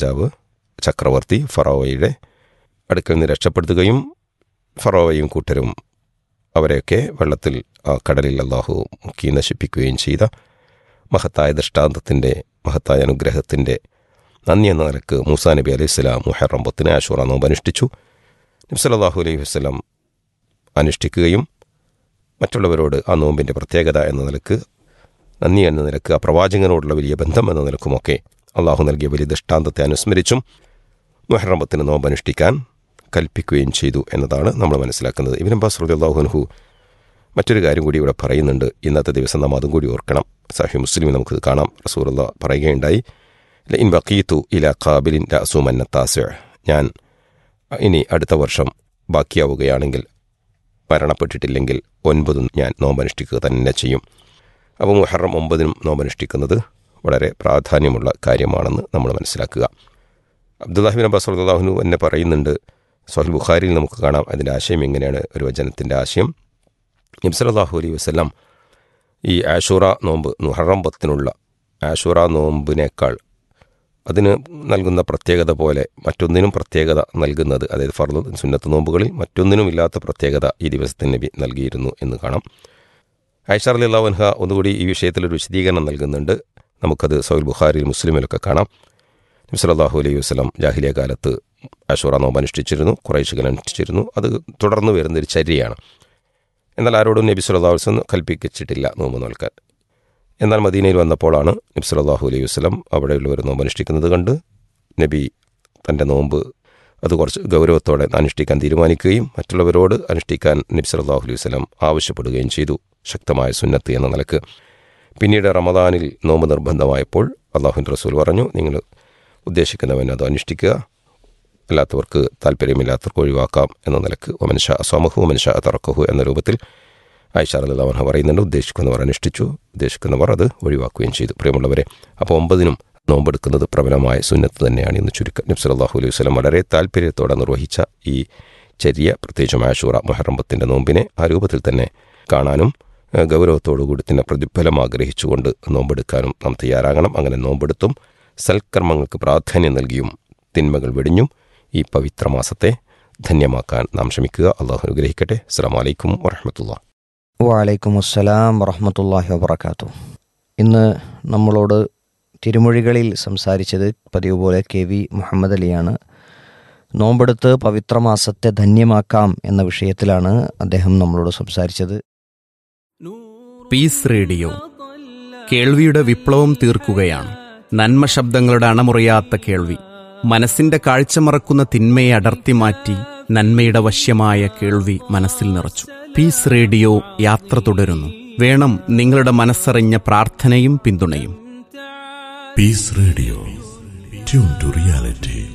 രാജാവ് ചക്രവർത്തി ഫറോവയുടെ അടുക്കൽ നിന്ന് രക്ഷപ്പെടുത്തുകയും ഫറോവയും കൂട്ടരും അവരെയൊക്കെ വെള്ളത്തിൽ ആ കടലിൽ അള്ളാഹു മുക്കി നശിപ്പിക്കുകയും ചെയ്ത മഹത്തായ ദൃഷ്ടാന്തത്തിൻ്റെ മഹത്തായ അനുഗ്രഹത്തിൻ്റെ നന്ദി എന്ന നിലക്ക് മൂസാ നബി അലൈഹി സ്വലാം മുഹറം പത്തിന് ആഷൂറ നോമ്പ് അനുഷ്ഠിച്ചു നബ്സലാഹു അലൈഹി വസ്ലം അനുഷ്ഠിക്കുകയും മറ്റുള്ളവരോട് ആ നോമ്പിൻ്റെ പ്രത്യേകത എന്ന നിലക്ക് നന്ദി എന്ന നിലക്ക് ആ പ്രവാചകനോടുള്ള വലിയ ബന്ധം എന്ന നിലക്കുമൊക്കെ അള്ളാഹു നൽകിയ വലിയ ദൃഷ്ടാന്തത്തെ അനുസ്മരിച്ചും മുഹറമ്പത്തിന് നോമ്പ് അനുഷ്ഠിക്കാൻ കൽപ്പിക്കുകയും ചെയ്തു എന്നതാണ് നമ്മൾ മനസ്സിലാക്കുന്നത് ഇബിൻ അബ്ബാസ് റതി അള്ളാഹുൻഹു മറ്റൊരു കാര്യം കൂടി ഇവിടെ പറയുന്നുണ്ട് ഇന്നത്തെ ദിവസം നാം അതും കൂടി ഓർക്കണം സാഹി മുസ്ലിം നമുക്ക് കാണാം റസൂറുള്ള പറയുകയുണ്ടായി ഇൻ ബക്കീത്തു ഇല ഖാബിലിൻ രാസുമന്ന താസ് ഞാൻ ഇനി അടുത്ത വർഷം ബാക്കിയാവുകയാണെങ്കിൽ മരണപ്പെട്ടിട്ടില്ലെങ്കിൽ ഒൻപതും ഞാൻ നോമ്പനുഷ്ഠിക്കുക തന്നെ ചെയ്യും അപ്പോൾ മുഹറം ഒമ്പതിനും നോമ്പനുഷ്ഠിക്കുന്നത് വളരെ പ്രാധാന്യമുള്ള കാര്യമാണെന്ന് നമ്മൾ മനസ്സിലാക്കുക അബ്ദുല്ലാഹിബിൻ അബ്ബാസ് അള്ളാഹുനു എന്നെ പറയുന്നുണ്ട് സോഹിൽ ബുഖാരിയിൽ നമുക്ക് കാണാം അതിൻ്റെ ആശയം എങ്ങനെയാണ് ഒരു വചനത്തിൻ്റെ ആശയം നബ്സലാഹു അലൈഹി വസ്ലാം ഈ ആഷൂറ നോമ്പ് മുഹറം പത്തിനുള്ള ആഷൂറ നോമ്പിനേക്കാൾ അതിന് നൽകുന്ന പ്രത്യേകത പോലെ മറ്റൊന്നിനും പ്രത്യേകത നൽകുന്നത് അതായത് ഫർദ് സുന്നത്ത് നോമ്പുകളിൽ മറ്റൊന്നിനും ഇല്ലാത്ത പ്രത്യേകത ഈ ദിവസത്തിന് നബി നൽകിയിരുന്നു എന്ന് കാണാം ഐഷാർ അലി അള്ളാഹുൻഹ ഒന്നുകൂടി ഈ വിഷയത്തിലൊരു വിശദീകരണം നൽകുന്നുണ്ട് നമുക്കത് സൗൽ ബുഖാരിൽ മുസ്ലിമിലൊക്കെ കാണാം നബ്സലാഹു അലൈഹി വസ്ലം ജാഹിലിയ കാലത്ത് അഷൂറ നോമ്പ് അനുഷ്ഠിച്ചിരുന്നു കുറേശുകൾ അനുഷ്ഠിച്ചിരുന്നു അത് തുടർന്ന് വരുന്നൊരു ചര്യയാണ് എന്നാൽ ആരോടും നബി സുല്ലാഹു വസ്ലം കൽപ്പിച്ചിട്ടില്ല നോമ്പ് നോൽക്കാൻ എന്നാൽ മദീനയിൽ വന്നപ്പോഴാണ് നബി സല്ലാഹു അലൈഹി വസ്ലം അവിടെയുള്ളവർ നോമ്പ് അനുഷ്ഠിക്കുന്നത് കണ്ട് നബി തൻ്റെ നോമ്പ് അത് കുറച്ച് ഗൗരവത്തോടെ അനുഷ്ഠിക്കാൻ തീരുമാനിക്കുകയും മറ്റുള്ളവരോട് അനുഷ്ഠിക്കാൻ നബി സല്ലാഹു അലൈഹി വസ്ലം ആവശ്യപ്പെടുകയും ചെയ്തു ശക്തമായ സുന്നത്ത് എന്ന നിലക്ക് പിന്നീട് റമദാനിൽ നോമ്പ് നിർബന്ധമായപ്പോൾ അള്ളാഹുൻ റസൂൽ പറഞ്ഞു നിങ്ങൾ ഉദ്ദേശിക്കുന്നവൻ അത് അനുഷ്ഠിക്കുക അല്ലാത്തവർക്ക് താല്പര്യമില്ലാത്തവർക്ക് ഒഴിവാക്കാം എന്ന നിലക്ക് ഒമൻഷ അസ്വാമഹു ഒമൻഷ തറക്കഹു എന്ന രൂപത്തിൽ ആയിഷാർ അല്ലാഹ് പറയുന്നുണ്ട് ഉദ്ദേശിക്കുന്നവർ അനുഷ്ഠിച്ചു ഉദ്ദേശിക്കുന്നവർ അത് ഒഴിവാക്കുകയും ചെയ്തു പ്രിയമുള്ളവരെ അപ്പോൾ ഒമ്പതിനും നോമ്പെടുക്കുന്നത് പ്രബലമായ സുന്നത്ത് തന്നെയാണ് ഇന്ന് ചുരുക്കം നബ്സലാഹു അലൈഹി വസ്ലം വളരെ താല്പര്യത്തോടെ നിർവഹിച്ച ഈ ചെറിയ പ്രത്യേകിച്ചും ആഷൂറ മുഹറമ്പത്തിൻ്റെ നോമ്പിനെ ആ രൂപത്തിൽ തന്നെ കാണാനും ഗൗരവത്തോടുകൂടി തന്നെ പ്രതിഫലം ആഗ്രഹിച്ചുകൊണ്ട് നോമ്പെടുക്കാനും നാം തയ്യാറാകണം അങ്ങനെ നോമ്പെടുത്തും സൽക്കർമ്മങ്ങൾക്ക് പ്രാധാന്യം നൽകിയും തിന്മകൾ വെടിഞ്ഞും ഈ പവിത്ര മാസത്തെ ധന്യമാക്കാൻ നാം ശ്രമിക്കുക അള്ളാഹു അനുഗ്രഹിക്കട്ടെ അസ്സാം വലൈക്കും വറഹമത്തുള്ള വാലൈക്കും അസ്സലാം വറഹമത്തല്ലാഹി വബർക്കാത്തു ഇന്ന് നമ്മളോട് തിരുമൊഴികളിൽ സംസാരിച്ചത് പതിവ് പോലെ കെ വി മുഹമ്മദ് അലിയാണ് നോമ്പെടുത്ത് പവിത്രമാസത്തെ ധന്യമാക്കാം എന്ന വിഷയത്തിലാണ് അദ്ദേഹം നമ്മളോട് സംസാരിച്ചത് പീസ് റേഡിയോ കേൾവിയുടെ വിപ്ലവം തീർക്കുകയാണ് നന്മ ശബ്ദങ്ങളുടെ അണമുറിയാത്ത കേൾവി മനസ്സിന്റെ കാഴ്ച മറക്കുന്ന തിന്മയെ അടർത്തി മാറ്റി നന്മയുടെ വശ്യമായ കേൾവി മനസ്സിൽ നിറച്ചു പീസ് റേഡിയോ യാത്ര തുടരുന്നു വേണം നിങ്ങളുടെ മനസ്സറിഞ്ഞ പ്രാർത്ഥനയും പിന്തുണയും Peace Radio tune to reality